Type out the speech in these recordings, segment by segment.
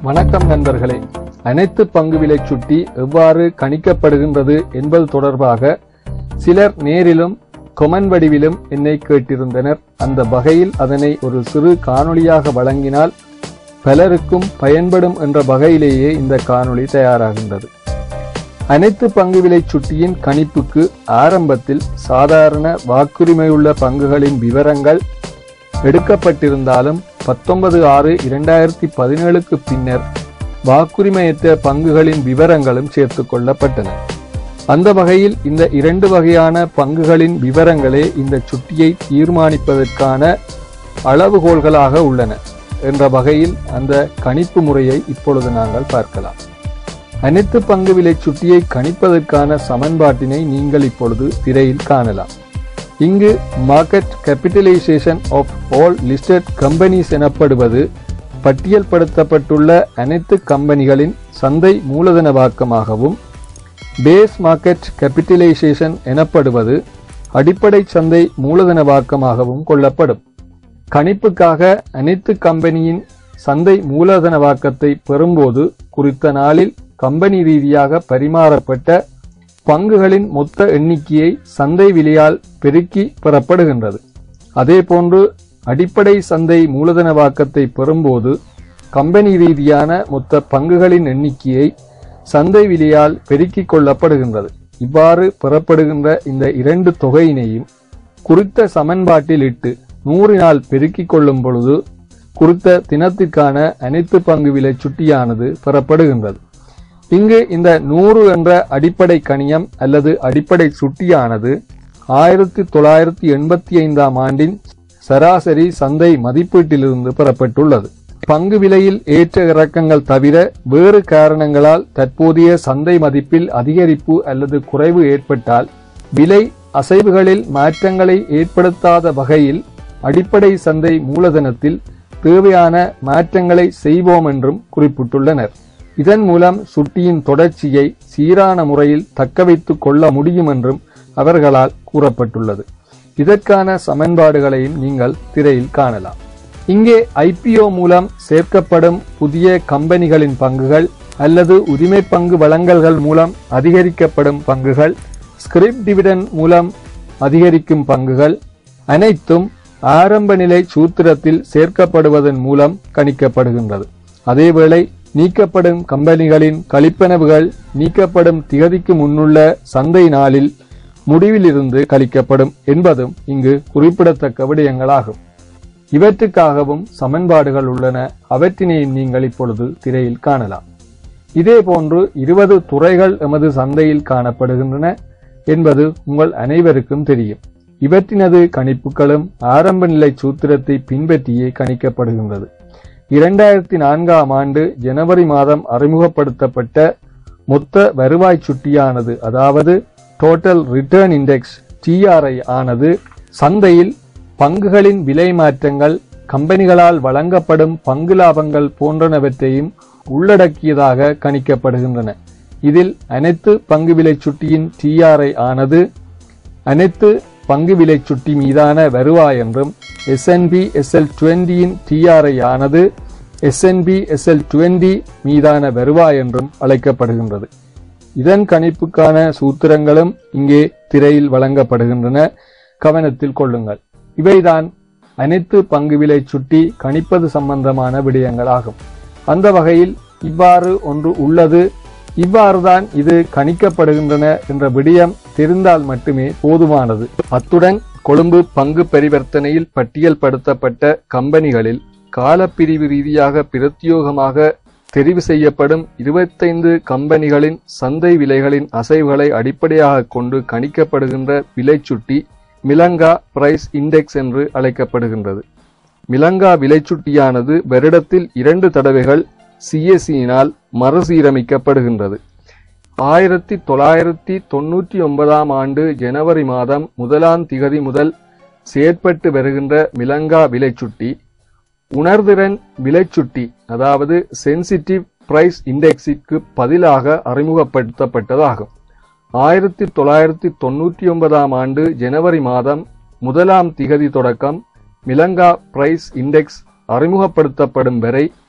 வணக்கம் நண்பர்களே அனைத்து பங்கு விலை சுட்டி எவ்வாறு கணிக்கப்படுகின்றது என்பது தொடர்பாக சிலர் நேரிலும் கொமன் வடிவிலும் என்னை கேட்டிருந்தனர் அந்த வகையில் அதனை ஒரு சிறு காணொளியாக வழங்கினால் பலருக்கும் பயன்படும் என்ற வகையிலேயே இந்த காணொளி தயாராகின்றது அனைத்து பங்கு விலை சுட்டியின் கணிப்புக்கு ஆரம்பத்தில் சாதாரண வாக்குரிமையுள்ள பங்குகளின் விவரங்கள் எடுக்கப்பட்டிருந்தாலும் பத்தொன்பது ஆறு இரண்டாயிரத்தி பதினேழுக்கு பின்னர் வாக்குரிமையற்ற பங்குகளின் விவரங்களும் சேர்த்துக் கொள்ளப்பட்டன அந்த வகையில் இந்த இரண்டு வகையான பங்குகளின் விவரங்களே இந்த சுட்டியை தீர்மானிப்பதற்கான அளவுகோல்களாக உள்ளன என்ற வகையில் அந்த கணிப்பு முறையை இப்பொழுது நாங்கள் பார்க்கலாம் அனைத்து பங்கு விலை சுட்டியை கணிப்பதற்கான சமன்பாட்டினை நீங்கள் இப்பொழுது திரையில் காணலாம் இங்கு market capitalisation of all listed companies எனப்படுவது பட்டியல்படுத்தப்பட்டுள்ள அனைத்து கம்பெனிகளின் சந்தை மூலதனவாக்கமாகவும் பேஸ் மார்க்கெட் கேபிட்டலைசேஷன் எனப்படுவது அடிப்படை சந்தை மூலதனவாக்கமாகவும் கொள்ளப்படும் கணிப்புக்காக அனைத்து கம்பெனியின் சந்தை மூலதனவாக்கத்தை பெறும்போது குறித்த நாளில் கம்பெனி ரீதியாக பரிமாறப்பட்ட பங்குகளின் மொத்த எண்ணிக்கையை சந்தை விலையால் பெருக்கி பெறப்படுகின்றது அதேபோன்று அடிப்படை சந்தை மூலதனவாக்கத்தை பெறும்போது கம்பெனி ரீதியான மொத்த பங்குகளின் எண்ணிக்கையை சந்தை விலையால் பெருக்கிக் கொள்ளப்படுகின்றது இவ்வாறு பெறப்படுகின்ற இந்த இரண்டு தொகையினையும் குறித்த சமன்பாட்டில் இட்டு நூறினால் பெருக்கிக் கொள்ளும் பொழுது குறித்த தினத்திற்கான அனைத்து பங்கு விலை சுட்டியானது பெறப்படுகின்றது இங்கு இந்த நூறு என்ற அடிப்படை கணியம் அல்லது அடிப்படை சுட்டியானது ஆயிரத்தி தொள்ளாயிரத்தி எண்பத்தி ஐந்தாம் ஆண்டின் சராசரி சந்தை மதிப்பீட்டிலிருந்து பெறப்பட்டுள்ளது பங்கு விலையில் ஏற்ற இறக்கங்கள் தவிர வேறு காரணங்களால் தற்போதைய சந்தை மதிப்பில் அதிகரிப்பு அல்லது குறைவு ஏற்பட்டால் விலை அசைவுகளில் மாற்றங்களை ஏற்படுத்தாத வகையில் அடிப்படை சந்தை மூலதனத்தில் தேவையான மாற்றங்களை செய்வோம் என்றும் குறிப்பிட்டுள்ளனர் இதன் மூலம் சுட்டியின் தொடர்ச்சியை சீரான முறையில் தக்கவைத்துக் கொள்ள முடியும் என்றும் அவர்களால் கூறப்பட்டுள்ளது இதற்கான சமன்பாடுகளையும் நீங்கள் திரையில் காணலாம் இங்கே ஐபிஓ மூலம் சேர்க்கப்படும் புதிய கம்பெனிகளின் பங்குகள் அல்லது உரிமை பங்கு வழங்கல்கள் மூலம் அதிகரிக்கப்படும் பங்குகள் ஸ்கிரிப் டிவிடன் மூலம் அதிகரிக்கும் பங்குகள் அனைத்தும் ஆரம்ப நிலை சூத்திரத்தில் சேர்க்கப்படுவதன் மூலம் கணிக்கப்படுகின்றது அதேவேளை நீக்கப்படும் கம்பெனிகளின் கழிப்பனவுகள் நீக்கப்படும் திகதிக்கு முன்னுள்ள சந்தை நாளில் முடிவிலிருந்து கழிக்கப்படும் என்பதும் இங்கு குறிப்பிடத்தக்க விடயங்களாகும் இவற்றுக்காகவும் சமன்பாடுகள் உள்ளன அவற்றினையும் நீங்கள் இப்பொழுது திரையில் காணலாம் இதேபோன்று இருபது துறைகள் எமது சந்தையில் காணப்படுகின்றன என்பது உங்கள் அனைவருக்கும் தெரியும் இவற்றினது கணிப்புகளும் ஆரம்ப நிலை சூத்திரத்தை பின்பற்றியே கணிக்கப்படுகின்றது இரண்டாயிரத்தி நான்காம் ஆண்டு ஜனவரி மாதம் அறிமுகப்படுத்தப்பட்ட மொத்த வருவாய் சுட்டியானது அதாவது டோட்டல் ரிட்டர்ன் இண்டெக்ஸ் டிஆர்ஐ ஆனது சந்தையில் பங்குகளின் விலை மாற்றங்கள் கம்பெனிகளால் வழங்கப்படும் பங்கு லாபங்கள் போன்றனவற்றையும் உள்ளடக்கியதாக கணிக்கப்படுகின்றன இதில் அனைத்து பங்கு விலை சுட்டியின் டிஆர்ஐ ஆனது அனைத்து பங்கு விலை சுட்டி மீதான வருவாய் என்றும் எஸ்என்பி எஸ்எல் டுவெண்டியின் டிஆர்ஐ ஆனது எஸ்என்பி எஸ்எல் டுவெண்டி மீதான வருவாய் என்றும் அழைக்கப்படுகின்றது இதன் கணிப்புக்கான சூத்திரங்களும் இங்கே திரையில் வழங்கப்படுகின்றன கவனத்தில் கொள்ளுங்கள் இவைதான் அனைத்து பங்கு விலை சுட்டி கணிப்பது சம்பந்தமான விடயங்களாகும் அந்த வகையில் இவ்வாறு ஒன்று உள்ளது இவ்வாறுதான் இது கணிக்கப்படுகின்றன என்ற விடயம் தெரிந்தால் மட்டுமே போதுமானது அத்துடன் கொழும்பு பங்கு பரிவர்த்தனையில் பட்டியல்படுத்தப்பட்ட கம்பெனிகளில் காலப்பிரிவு ரீதியாக பிரத்யோகமாக தெரிவு செய்யப்படும் இருபத்தைந்து கம்பெனிகளின் சந்தை விலைகளின் அசைவுகளை அடிப்படையாக கொண்டு கணிக்கப்படுகின்ற விலை சுட்டி மிலங்கா பிரைஸ் இண்டெக்ஸ் என்று அழைக்கப்படுகின்றது மிலங்கா விலைச்சுட்டியானது வருடத்தில் இரண்டு தடவைகள் சிஎஸ்சியினால் மறுசீரமைக்கப்படுகின்றது ஆயிரத்தி தொள்ளாயிரத்தி தொன்னூற்றி ஒன்பதாம் ஆண்டு ஜனவரி மாதம் முதலாம் திகதி முதல் செயற்பட்டு வருகின்ற மிலங்கா விலைச்சுட்டி உணர்திறன் விலைச்சுட்டி அதாவது சென்சிட்டிவ் பிரைஸ் இண்டெக்ஸிற்கு பதிலாக அறிமுகப்படுத்தப்பட்டதாகும் ஆயிரத்தி தொள்ளாயிரத்தி தொன்னூற்றி ஒன்பதாம் ஆண்டு ஜனவரி மாதம் முதலாம் திகதி தொடக்கம் மிலங்கா பிரைஸ் இண்டெக்ஸ் அறிமுகப்படுத்தப்படும் வரை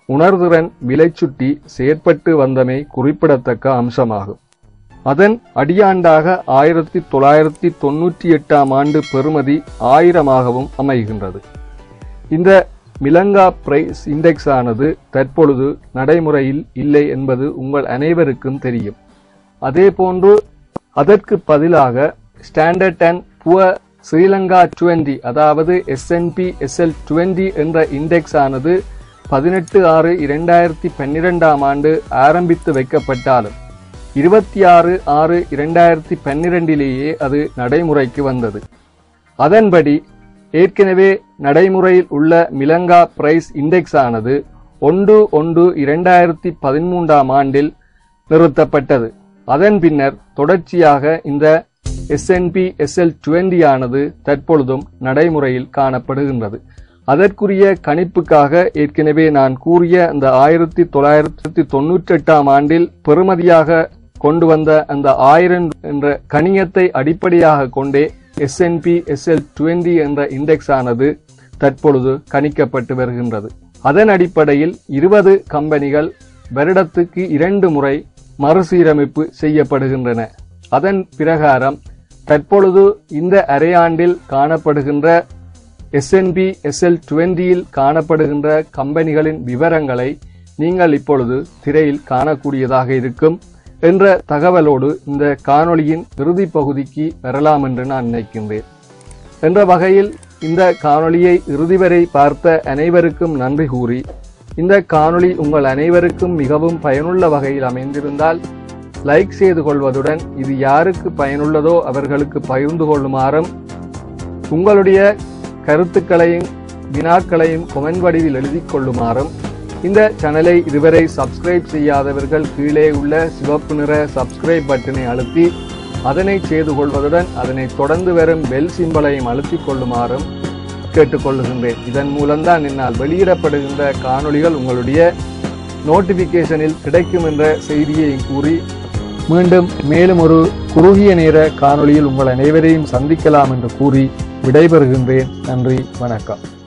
உணர்திறன் விலைச்சுட்டி செயற்பட்டு வந்தமை குறிப்பிடத்தக்க அம்சமாகும் அதன் அடியாண்டாக ஆயிரத்தி தொள்ளாயிரத்தி தொன்னூற்றி எட்டாம் ஆண்டு பெறுமதி ஆயிரமாகவும் அமைகின்றது இந்த மிலங்கா பிரைஸ் இண்டெக்ஸ் ஆனது தற்பொழுது நடைமுறையில் இல்லை என்பது உங்கள் அனைவருக்கும் தெரியும் அதேபோன்று அதற்கு பதிலாக ஸ்டாண்டர்ட் அண்ட் புவர் ஸ்ரீலங்கா 20 அதாவது எஸ்என்பி எஸ்எல் 20 என்ற இண்டெக்ஸ் ஆனது பதினெட்டு ஆறு இரண்டாயிரத்தி பன்னிரெண்டாம் ஆண்டு ஆரம்பித்து வைக்கப்பட்டாலும் இருபத்தி ஆறு ஆறு இரண்டாயிரத்தி பன்னிரெண்டிலேயே அது நடைமுறைக்கு வந்தது அதன்படி ஏற்கனவே நடைமுறையில் உள்ள மிலங்கா பிரைஸ் இண்டெக்ஸ் ஆனது ஒன்று ஒன்று இரண்டாயிரத்தி பதிமூன்றாம் ஆண்டில் நிறுத்தப்பட்டது அதன் பின்னர் தொடர்ச்சியாக இந்த எஸ்என்பி எஸ்எல் டுவெண்டி ஆனது தற்பொழுதும் நடைமுறையில் காணப்படுகின்றது அதற்குரிய கணிப்புக்காக ஏற்கனவே நான் கூறிய அந்த ஆயிரத்தி தொள்ளாயிரத்தி தொன்னூற்றி எட்டாம் ஆண்டில் பெறுமதியாக கொண்டு வந்த அந்த ஆயிரம் என்ற கணியத்தை அடிப்படையாக கொண்டே எஸ்என்பி எஸ்எல் டுவெண்டி என்ற இண்டெக்ஸ் ஆனது தற்பொழுது கணிக்கப்பட்டு வருகின்றது அதன் அடிப்படையில் இருபது கம்பெனிகள் வருடத்துக்கு இரண்டு முறை மறுசீரமைப்பு செய்யப்படுகின்றன அதன் பிரகாரம் தற்பொழுது இந்த அரையாண்டில் காணப்படுகின்ற எஸ்என்பி எஸ்எல் டுவெண்டியில் காணப்படுகின்ற கம்பெனிகளின் விவரங்களை நீங்கள் இப்பொழுது திரையில் காணக்கூடியதாக இருக்கும் என்ற தகவலோடு இந்த காணொளியின் இறுதி பகுதிக்கு வரலாம் என்று நான் நினைக்கின்றேன் என்ற வகையில் இந்த காணொளியை இறுதி வரை பார்த்த அனைவருக்கும் நன்றி கூறி இந்த காணொளி உங்கள் அனைவருக்கும் மிகவும் பயனுள்ள வகையில் அமைந்திருந்தால் லைக் செய்து கொள்வதுடன் இது யாருக்கு பயனுள்ளதோ அவர்களுக்கு பகிர்ந்து கொள்ளுமாறும் உங்களுடைய கருத்துக்களையும் வினாக்களையும் கொமெண்ட் வடிவில் எழுதிக் கொள்ளுமாறும் இந்த சேனலை இதுவரை சப்ஸ்கிரைப் செய்யாதவர்கள் கீழே உள்ள சிவப்பு நிற சப்ஸ்கிரைப் பட்டனை அழுத்தி அதனை செய்து கொள்வதுடன் அதனை தொடர்ந்து வரும் பெல் சிம்பலையும் அழுத்திக் கொள்ளுமாறும் கேட்டுக்கொள்ளுகின்றேன் இதன் மூலம்தான் என்னால் வெளியிடப்படுகின்ற காணொளிகள் உங்களுடைய நோட்டிபிகேஷனில் கிடைக்கும் என்ற செய்தியை கூறி மீண்டும் மேலும் ஒரு குறுகிய நேர காணொளியில் உங்கள் அனைவரையும் சந்திக்கலாம் என்று கூறி விடைபெறுகின்றேன் நன்றி வணக்கம்